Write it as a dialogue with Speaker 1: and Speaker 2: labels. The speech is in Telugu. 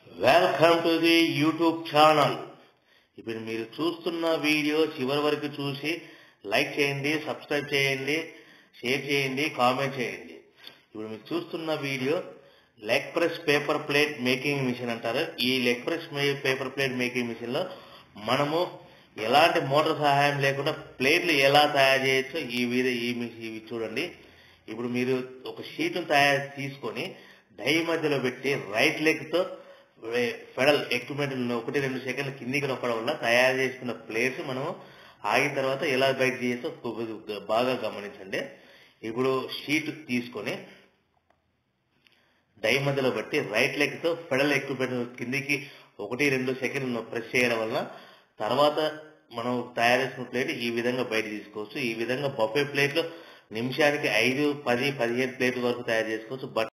Speaker 1: welcome to the YouTube channel ఇప్పుడు మీరు చూస్తున్న వీడియో చివరి వరకు చూసి లైక్ చేయండి సబ్స్క్రైబ్ చేయండి షేర్ చేయండి కామెంట్ చేయండి ఇప్పుడు మీరు చూస్తున్న video leg press paper plate making machine అంటారు ఈ leg press paper plate making machine లో మనము ఎలాంటి మోటార్ సహాయం లేకుండా ప్లేట్లు ఎలా తయారు చేయొచ్చో ఈ వీడియో ఈ మిషన్ ఇవి చూడండి ఇప్పుడు మీరు ఒక షీట్ను తయారు తీసుకొని డై మధ్యలో పెట్టి రైట్ లెగ్ తో ఫెడల్ ఎక్విప్మెంట్ ఒకటి రెండు సెకండ్లు కిందికి నొక్కడం వల్ల తయారు చేసుకున్న ప్లేట్స్ మనం ఆగిన తర్వాత ఎలా బయట చేయొచ్చో కొద్దిగా బాగా గమనించండి ఇప్పుడు షీట్ తీసుకొని డై మధ్యలో బట్టి రైట్ లెగ్ తో ఫెడల్ ఎక్విప్మెంట్ కిందికి ఒకటి రెండు సెకండ్లు ప్రెస్ చేయడం వల్ల తర్వాత మనం తయారు చేసిన ప్లేట్ ఈ విధంగా బయట తీసుకోవచ్చు ఈ విధంగా బొఫే ప్లేట్లు నిమిషానికి ఐదు పది పదిహేను ప్లేట్ల వరకు తయారు చేసుకోవచ్చు బట్